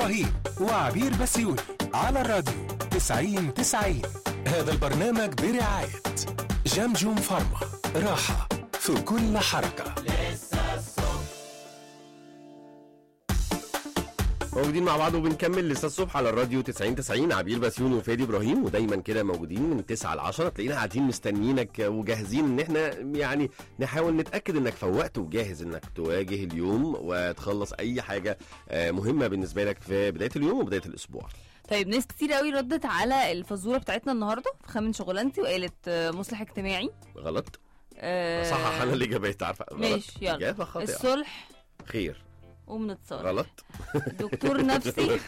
إبراهيم وعبير بسيوني على الراديو 90 90 هذا البرنامج برعاية جمجم فارما راحة في كل حركة موجودين مع بعض وبنكمل لسه الصبح على الراديو 90 90 عبير بسيوني وفادي ابراهيم ودايما كده موجودين من 9 ل 10 تلاقينا قاعدين مستنيينك وجاهزين ان احنا يعني نحاول نتاكد انك فوقت وجاهز انك تواجه اليوم وتخلص اي حاجه آه، مهمه بالنسبه لك في بدايه اليوم وبدايه الاسبوع طيب ناس كتير قوي ردت على الفزوره بتاعتنا النهارده في خمن شغلانتي وقالت آه، مصلح اجتماعي غلط آه، صح انا الاجابات عارفه غلط ماشي يلا اجابه خاطئه الصلح خير ومنتصار غلط دكتور نفسي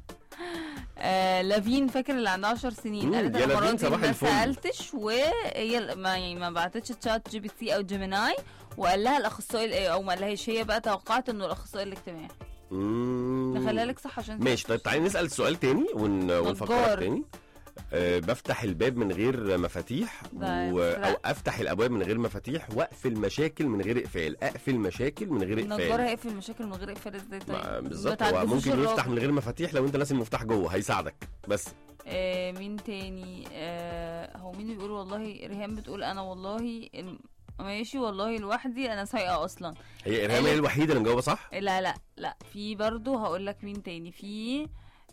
آه لافين فاكر اللي عندها 10 سنين مم، قالت يا انا لافين المره دي صباح ما الفل. سالتش وهي ال- ما يعني ما بعتتش تشات جي بي تي او جيميناي وقال لها الاخصائي او ما قالهاش هي بقى توقعت انه الاخصائي الاجتماعي مم. نخليها لك صح عشان ماشي طيب تعالي نسال سؤال تاني ون... ونفكر نجار. تاني أه بفتح الباب من غير مفاتيح ده و... يسرق. او افتح الابواب من غير مفاتيح واقفل مشاكل من غير اقفال اقفل مشاكل من غير النجار اقفال هيقفل المشاكل من غير اقفال ازاي ما- طيب بالظبط ما هو تعجبوش ممكن يفتح الراجل. من غير مفاتيح لو انت ناسي المفتاح جوه هيساعدك بس آه مين تاني آه هو مين اللي بيقول والله ريهام بتقول انا والله الم- ماشي والله لوحدي انا سايقه اصلا هي ارهام هي قالت- الوحيده اللي مجاوبه صح لا لا لا في برضو هقول لك مين تاني في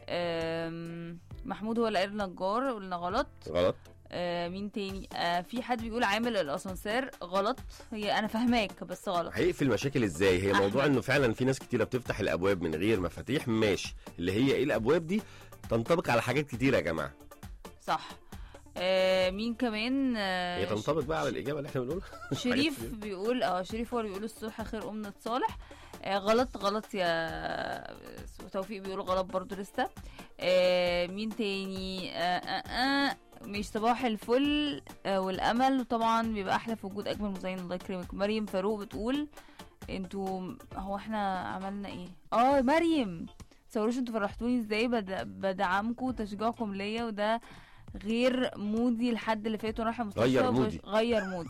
آم، محمود هو اللي قال نجار قلنا غلط غلط آه مين تاني آه في حد بيقول عامل الاسانسير غلط هي انا فاهماك بس غلط هيقفل مشاكل ازاي هي موضوع أحمد. انه فعلا في ناس كتيره بتفتح الابواب من غير مفاتيح ماشي اللي هي ايه الابواب دي تنطبق على حاجات كتيره يا جماعه صح آه مين كمان آه هي تنطبق بقى على الاجابه اللي احنا بنقولها شريف حاجات كتير. بيقول اه شريف هو اللي بيقول الصبح خير أمنة صالح آه غلط غلط يا توفيق بيقول غلط برضو لسه آه مين تاني آه آه آه مش صباح الفل آه والامل وطبعا بيبقى احلى في وجود اجمل مزين الله يكرمك مريم فاروق بتقول انتوا هو احنا عملنا ايه اه مريم تصوروش انتوا فرحتوني ازاي بد- بدعمكم وتشجيعكم ليا وده غير مودي الحد اللي فات وانا رايحه المستشفى غير وبش- مودي. غير مودي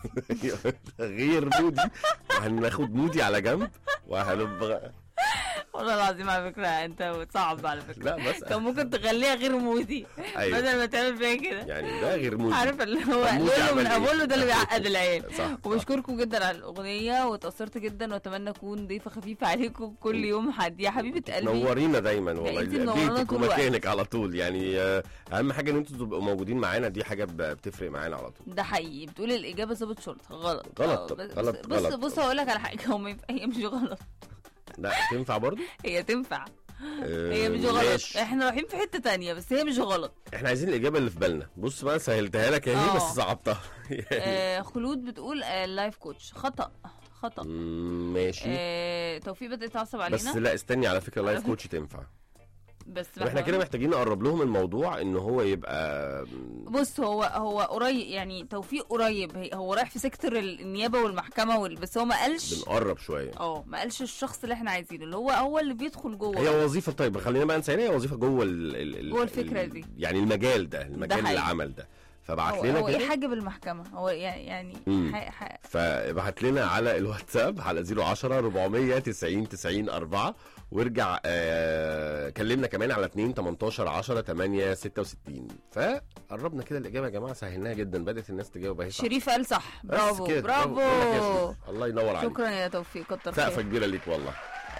غير مودي وهناخد مودي على جنب وهنبقى والله العظيم على فكره انت صعب على فكره لا بس كان ممكن تخليها غير مودي ايوه بدل ما تعمل فيها كده يعني ده غير مودي عارف اللي هو طب مودي لولو من عمل إيه؟ ابولو ده اللي بيعقد العيال صح صح. وبشكركم جدا على الاغنيه واتاثرت جدا واتمنى اكون ضيفه خفيفه عليكم كل يوم حد يا حبيبه قلبي نورينا دايما والله انتي منورانا بيتك طول الوقت. ومكانك على طول يعني آه، اهم حاجه ان انتوا تبقوا موجودين معانا دي حاجه ب- بتفرق معانا على طول ده حقيقي بتقول الاجابه ظابط شرطه غلط غلط، آه، بس- غلط، بص غلط. بص هقول لك على حاجه هو ما ينفع- هي مش غلط لا تنفع برضو هي تنفع آه، هي مش غلط ماشي. احنا رايحين في حته تانية بس هي مش غلط احنا عايزين الاجابه اللي في بالنا بص بقى سهلتها لك اهي آه. بس صعبتها آه خلود بتقول آه لايف كوتش خطا خطا مم، ماشي آه توفيق بدات تعصب بس علينا لا استني على فكره لايف كوتش تنفع بس واحنا بقى- كده محتاجين نقرب لهم الموضوع ان هو يبقى بص هو هو قريب يعني توفيق قريب هي- هو رايح في سيكتور النيابه والمحكمه وال... بس هو ما قالش بنقرب شويه اه ما قالش الشخص اللي احنا عايزينه اللي هو هو اللي بيدخل جوه هي وظيفه طيب خلينا بقى نسألها هي وظيفه جوه ال ال ال جوه الفكرة ال- دي. يعني المجال ده المجال حقيقي. العمل ده فبعت هو, لنا هو كده يحجب المحكمه هو يعني يعني مم. ح... ح... فابعت لنا على الواتساب على 010 490 90 4 وارجع آه كلمنا كمان على 2 18 10 8 66 فقربنا كده الاجابه يا جماعه سهلناها جدا بدات الناس تجاوب اهي صح شريف قال صح بس برافو كده. برافو بقول لك يا شريف، الله ينور عليك شكرا يا توفيق كتر سقفه خيرك كبيره ليك والله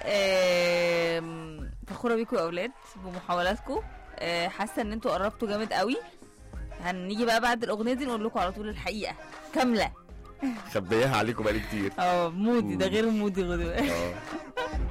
آم، فخوره بيكم يا اولاد بمحاولاتكم آه، حاسه ان انتوا قربتوا جامد قوي هنيجي بقى بعد الاغنيه دي نقول لكم على طول الحقيقه كامله خبيها عليكم بقالي كتير اه مودي ده مم. غير مودي غدوة اه